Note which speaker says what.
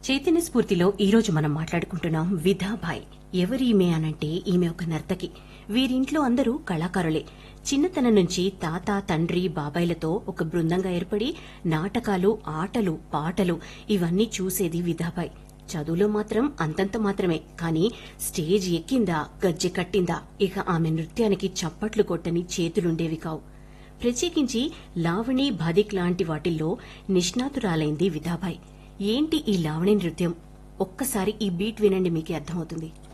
Speaker 1: చైతన్య స్ఫూర్తిలో ఈ రోజు మనం మాట్లాడుకుంటున్నాం విధాబాయ్ ఎవరి ఈమె అనంటే ఈమె ఒక నర్తకి వీరింట్లో అందరూ కళాకారులే చిన్నతనం నుంచి తాత తండ్రి బాబాయ్లతో ఒక బృందంగా ఏర్పడి నాటకాలు ఆటలు పాటలు ఇవన్నీ చూసేది విధాబాయ్ చదువులో మాత్రం అంతంత మాత్రమే కానీ స్టేజ్ ఎక్కిందా గజ్జె కట్టిందా ఇక ఆమె నృత్యానికి చప్పట్లు కొట్టని చేతులుండేవి కావు ప్రత్యేకించి లావణి బాదిక్ లాంటి వాటిల్లో నిష్ణాతురాలైంది విధాబాయ్ ఏంటి ఈ లావణి నృత్యం ఒక్కసారి ఈ బీట్ వినండి మీకే అర్థమవుతుంది